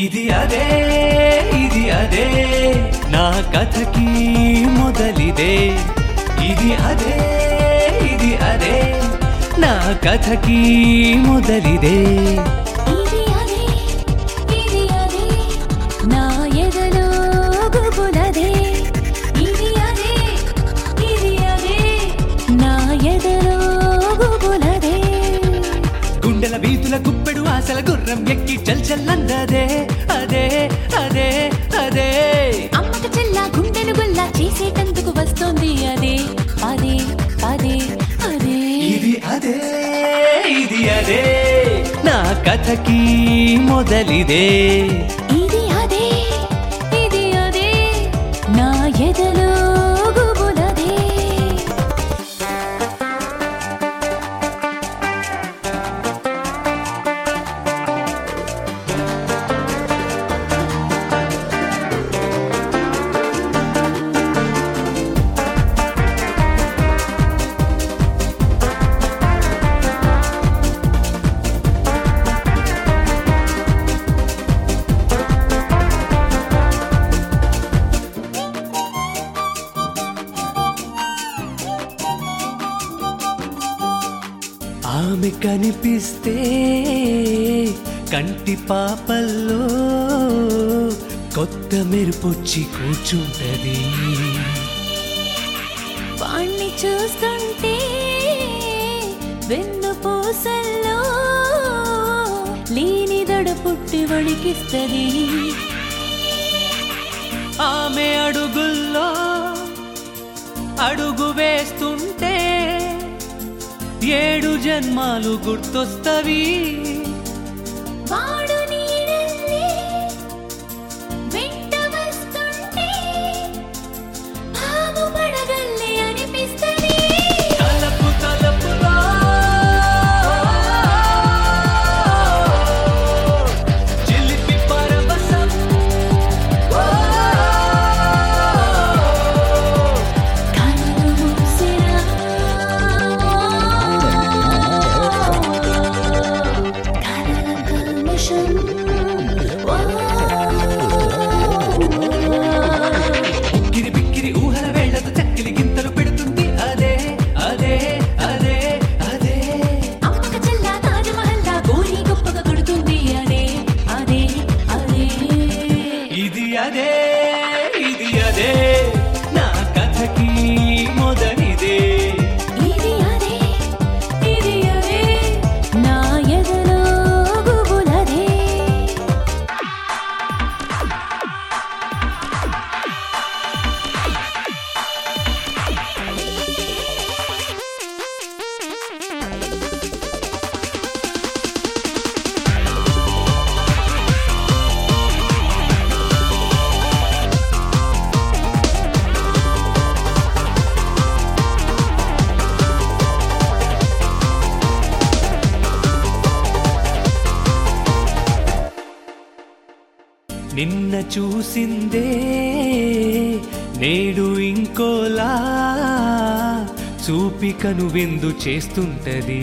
ఇది అదే ఇది అదే నా కథకి మొదలిదే ఇది అదే ఇది అదే నా కథకి మొదలిదే ఇది అదే ఇది అదే నా ఎదలో గుబులదే ఇది అదే ఇది అదే నా ఎదలో గుబులదే గుండెల వీధుల గుప్పెడు ఆశల గుర్రం ఎక్కి చల్ చల్లందదే అదే అదే అదే అమ్మక చెల్ల గుండెను గుల్లా చేసేటందుకు వస్తోంది అదే అదే అదే అదే ఇది అదే ఇది అదే నా కథకి మొదలిదే ఇది అదే ఇది అదే నా ఎదలో గుబులదే ఆమె కనిపిస్తే కంటి పాపల్లో కొత్త మెరుపొచ్చి కూర్చుంటది వాణ్ణి చూస్తుంటే వెన్ను పూసల్లో లేనిదడు పుట్టి వణికిస్తది ఆమె అడుగుల్లో అడుగు వేస్తుంటే ఏడు జన్మాలు గుర్తొస్తవి వాడు నీడల్లే వెంట వస్తుంటే భావు పడగల్లే అనిపిస్తది తలపు తలపులో చిలిపి పరవశం ఓ కనులు మూసినా కలల కల్మషం ఓ కిరి బిక్కిరి ఊహల వేళ్లతో చక్కిలి గింతలు పెడుతుంది అదే అదే అదే అదే అమ్మక చెల్ల తాజ్మహల్లా గోరి గొప్పగా కొడుతుంది అదే అదే అదే ఇది అదే ఇది అదే నా కథకి మొదటిదే ఇది అదే ఇది అదే నా ఎదలో గుబులదే నిన్న చూసిందే నేడు ఇంకోలా చూపికను విందు చేస్తుంటది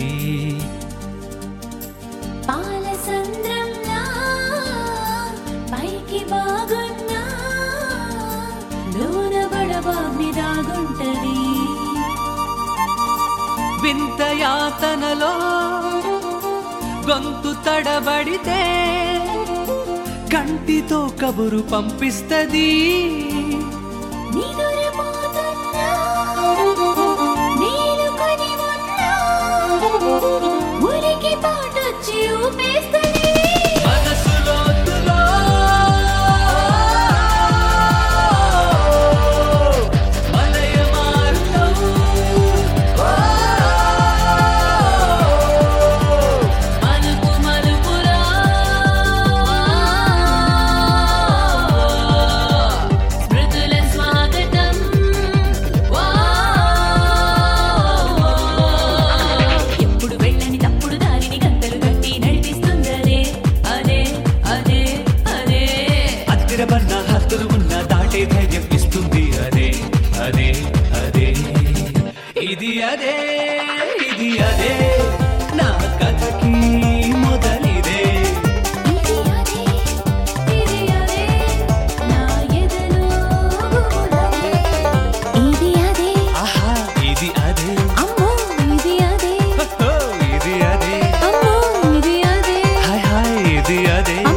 పాల సంద్రంలా పైకి బాగున్నా లోన బడబాగ్ని దాగుంటది వింత యాతనలో గొంతు తడబడితే కంటితో కబురు పంపిస్తది నిదురపోతున్నా మేలుకొని ఉన్నా ఉరికి పాటొచ్చి ఊపేస్తది మనసు లోతులో మలయమారుతం. మలుపు మలుపురా స్మృతుల స్వాగతం వా ఎప్పుడు వెళ్ళని తప్పుడు దారిని గంటలు కట్టి నడిపిస్తుందరే అది అదే